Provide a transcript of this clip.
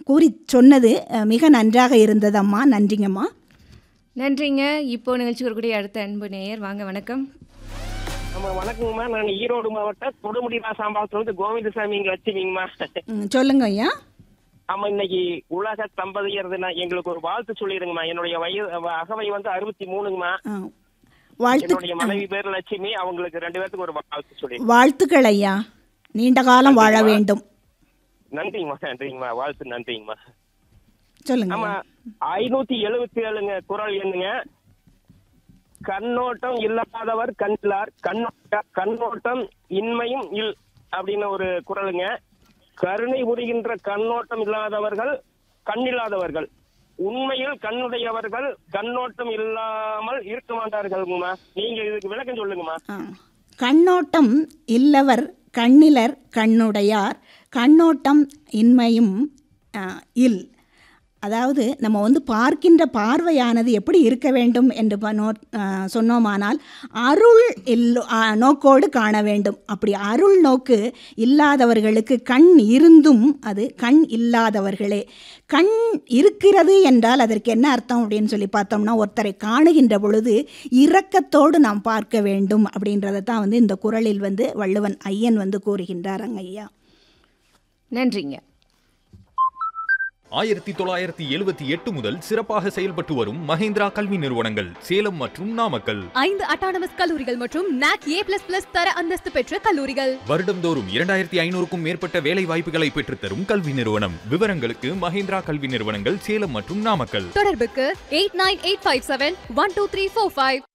கூறி சொன்னது அஹ், மிக நன்றாக இருந்ததம்மா நன்றிங்கம்மா நன்றிங்க இப்போ நிகழ்ச்சி வரக்கூடிய அடுத்த அன்பு நேயர் வாங்க வணக்கம் ஆமா வணக்கங்கம்மா நான் ஈரோடு மாவட்டம் கொடுமுடி ராசாம்பாளத்துல இருந்து கோவிந்தசாமி இங்க வச்சுவீங்கம்மா ம், சொல்லுங்க ஐயா ஆமா இன்னைக்கு உலக தம்பதியர் தினம் எங்களுக்கு ஒரு வாழ்த்து சொல்லிடுங்கம்மா என்னுடைய வயது அகவை வந்து அறுபத்தி மூணுங்கம்மா ஆ, வாழ்த்து என்னுடைய மனைவி பேர் லட்சுமி அவங்களுக்கு ரெண்டு பேர்த்துக்கு ஒரு வாழ்த்து சொல்லி வாழ்த்துக்கள் ஐயா நீண்ட காலம் வாழ வேண்டும் நன்றிங்கம்மா நன்றிங்கம்மா வாழ்த்து நன்றிங்கம்மா சொல்லுங்க ஆமா ஐயா. ஐநூத்தி எழுபத்தி ஏழுங்க குரல் எண்ணுங்க கண்ணோட்டம் இல்லாதவர் கண்ணிலார் கண்ணோட்ட கண்ணோட்டம் இன்மையும் இல் அப்படின்னு ஒரு குரலுங்க கருணை புரிகின்ற கண்ணோட்டம் இல்லாதவர்கள் கண்ணில்லாதவர்கள் உண்மையில் கண்ணுடையவர்கள் கண்ணோட்டம் இல்லாமல் இருக்க மாட்டார்கள்ங்கம்மா நீங்க இதுக்கு விளக்கம் சொல்லுங்கம்மா ஆ. கண்ணோட்டம் இல்லவர் கண்ணிலர் கண்ணுடையார் கண்ணோட்டம் இன்மையும் ஆ, இல் அதாவது நம்ம வந்து பார்க்கின்ற பார்வையானது எப்படி இருக்க வேண்டும் என்று ப- நோ ஆ, சொன்னோமானால் அருள் இல்லோ ஆ, நோக்கோடு காண வேண்டும் அப்படி அருள் நோக்கு இல்லாதவர்களுக்கு கண் இருந்தும் அது கண் இல்லாதவர்களே கண் இருக்கிறது என்றால் அதற்கு என்ன அர்த்தம் அப்படின்னு சொல்லி பார்த்தோம்னா ஒருத்தரை காணுகின்ற பொழுது இரக்கத்தோடு நாம் பார்க்க வேண்டும் அப்படின்றத தான் வந்து இந்த குறளில் வந்து வள்ளுவன் ஐயன் வந்து கூறுகின்றார் ஐயா நன்றிங்க ஆயிரத்தி தொள்ளாயிரத்தி எழுபத்தி எட்டு முதல் சிறப்பாக செயல்பட்டு வரும் மஹேந்திரா கல்வி நிறுவனங்கள் சேலம் மற்றும் நாமக்கல் ஐந்து அட்டானமஸ் கல்லூரிகள் மற்றும் நாக் ஏ பிளஸ் பிளஸ் தர அந்தஸ்து பெற்ற கல்லூரிகள் வருடந்தோறும் இரண்டாயிரத்தி ஐநூறுக்கும் மேற்பட்ட வேலை வாய்ப்புகளை பெற்றுத்தரும் கல்வி நிறுவனம் விவரங்களுக்கு மஹேந்திரா கல்வி நிறுவனங்கள் சேலம் மற்றும் நாமக்கல் தொடர்புக்கு eight nine eight five seven one two three four five